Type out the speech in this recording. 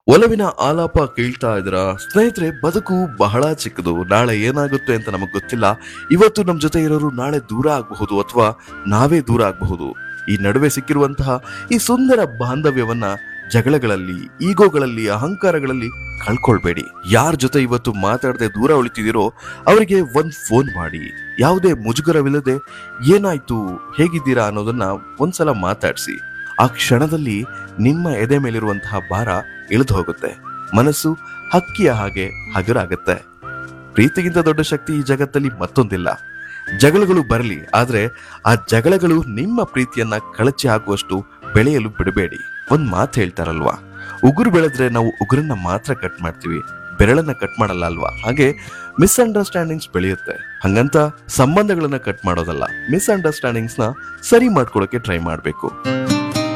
ಒಲವಿನ ಆಲಾಪ ಕೇಳ್ತಾ ಇದ್ರ ಸ್ನೇಹಿತರೆ ಬದುಕು ಬಹಳ ಚಿಕ್ಕದು ನಾಳೆ ಏನಾಗುತ್ತೆ ಅಂತ ನಮಗ್ ಗೊತ್ತಿಲ್ಲ ಇವತ್ತು ನಮ್ ಜೊತೆ ಇರೋರು ನಾಳೆ ದೂರ ಆಗಬಹುದು ಅಥವಾ ನಾವೇ ದೂರ ಆಗಬಹುದು ಈ ನಡುವೆ ಸಿಕ್ಕಿರುವಂತಹ ಈ ಸುಂದರ ಬಾಂಧವ್ಯವನ್ನ ಜಗಳಗಳಲ್ಲಿ ಈಗೋಗಳಲ್ಲಿ ಅಹಂಕಾರಗಳಲ್ಲಿ ಕಳ್ಕೊಳ್ಬೇಡಿ ಯಾರ ಜೊತೆ ಇವತ್ತು ಮಾತಾಡದೆ ದೂರ ಉಳಿತಿದ್ದೀರೋ ಅವರಿಗೆ ಒಂದ್ ಫೋನ್ ಮಾಡಿ ಯಾವುದೇ ಮುಜುಗರವಿಲ್ಲದೆ ಏನಾಯ್ತು ಹೇಗಿದ್ದೀರಾ ಅನ್ನೋದನ್ನ ಒಂದ್ಸಲ ಮಾತಾಡಿಸಿ ಆ ಕ್ಷಣದಲ್ಲಿ ನಿಮ್ಮ ಎದೆ ಮೇಲಿರುವಂತಹ ಭಾರ ಇಳಿದು ಹೋಗುತ್ತೆ ಮನಸ್ಸು ಹಕ್ಕಿಯ ಹಾಗೆ ಹಗುರಾಗತ್ತೆ ಪ್ರೀತಿಗಿಂತ ದೊಡ್ಡ ಶಕ್ತಿ ಈ ಜಗತ್ತಲ್ಲಿ ಮತ್ತೊಂದಿಲ್ಲ ಜಗಳಗಳು ಬರಲಿ ಆದ್ರೆ ಆ ಜಗಳಗಳು ನಿಮ್ಮ ಪ್ರೀತಿಯನ್ನ ಕಳಚಿ ಹಾಕುವಷ್ಟು ಬೆಳೆಯಲು ಬಿಡಬೇಡಿ ಒಂದ್ ಮಾತು ಹೇಳ್ತಾರಲ್ವಾ ಉಗುರು ಬೆಳೆದ್ರೆ ನಾವು ಉಗುರನ್ನ ಮಾತ್ರ ಕಟ್ ಮಾಡ್ತೀವಿ ಬೆರಳನ್ನ ಕಟ್ ಮಾಡಲ್ಲ ಅಲ್ವಾ ಹಾಗೆ ಮಿಸ್ಅಂಡರ್ಸ್ಟ್ಯಾಂಡಿಂಗ್ಸ್ ಬೆಳೆಯುತ್ತೆ ಹಂಗಂತ ಸಂಬಂಧಗಳನ್ನ ಕಟ್ ಮಾಡೋದಲ್ಲ ಮಿಸ್ಅಂಡರ್ಸ್ಟ್ಯಾಂಡಿಂಗ್ಸ್ ನ ಸರಿ ಮಾಡ್ಕೊಳಕ್ಕೆ ಟ್ರೈ ಮಾಡ್ಬೇಕು